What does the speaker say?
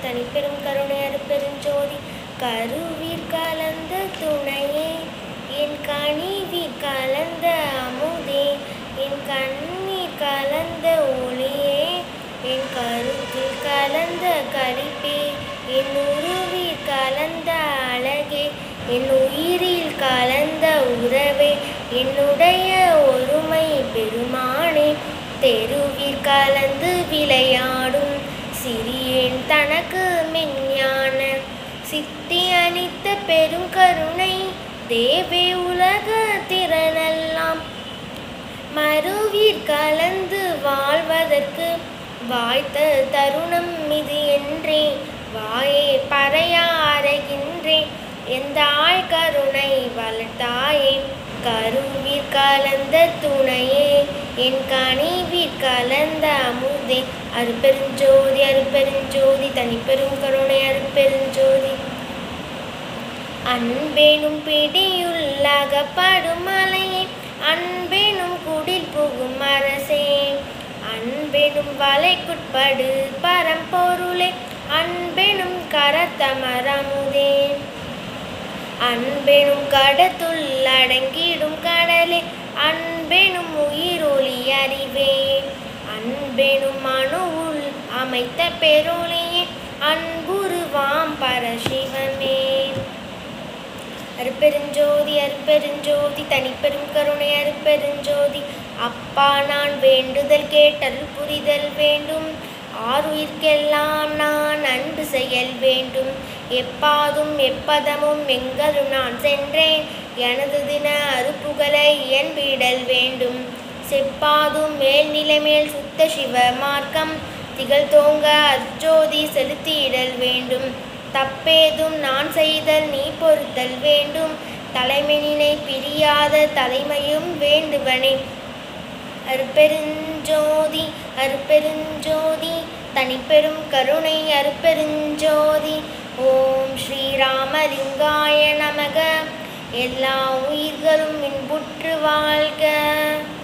தனிப்பெரும் கருணை அருட்பெருஞ்சோதி கருவீர் கலந்த துணையே என் கனிவீர் கலந்த அமுதே என் கண்ணீர் கலந்த ஒளியே என் கருத்தில் கலந்த கழிப்பே என் உருவில் கலந்த அழகே என் உயிரில் கலந்த உறவே என்னுடைய ஒருமை பெருமானே தெருவில் கலந்து விளையாடும் சிறியேன் தனக்கு மெஞ்ஞான சித்தி அளித்த பெருங்கருணை தேவே உலக திறனெல்லாம் மறுவீர் கலந்து வாழ்வதற்கு வாய்த்த தருணம் இது என்றே வாயே பறையா அறைகின்றேன் எந்த ஆள் கருணை வளர்த்தாயே கருவீர் கலந்த துணையே என் கனிவீர் கலந்த அமுதே அருப்பெருஞ்சோதி அருப்பெருஞ்சோதி தனிப்பெரும் கருணை அருப்பெருஞ்சோதி அன்பேனும் பிடியுள்ளகப்படும் மலையே அன்பேனும் குடில் புகும் அரசே அன்பெனும் வலைக்குட்படு பரம்பொருளே அன்பெனும் கரத்தமரமுதே அன்பெனும் கடத்துள் அடங்கிடும் கடலே அன்பெனும் உயிரொளி அறிவே அன்பெனும் அணுவுள் அமைத்த பெருளியே அன்புருவாம் பரசிவமே அருப்பெருஞ்சோதி அருப்பெருஞ்சோதி தனிப்பெரும் கருணை அருப்பெருஞ்சோதி அப்பா நான் வேண்டுதல் கேட்டல் புரிதல் வேண்டும் ஆறுயிர்க்கெல்லாம் நான் அன்பு செயல் வேண்டும் எப்பாதும் எப்பதமும் எங்கரும் நான் சென்றேன் எனது தின அருப்புகளை என்பிடல் வேண்டும் செப்பாதும் மேல்நிலை மேல் சுத்த சிவ மார்க்கம் திகழ் தோங்க அஜோதி செலுத்திடல் வேண்டும் தப்பேதும் நான் செய்தல் நீ பொறுத்தல் வேண்டும் தலைமையினை பிரியாத தலைமையும் வேண்டுவனே அருப்பெருஞ்சோதி அருப்பெருஞ்சோதி தனிப்பெரும் கருணை அருப்பெருஞ்சோதி ஓம் ஸ்ரீராமலிங்காய நமக எல்லா உயிர்களும் இன்புற்று வாழ்க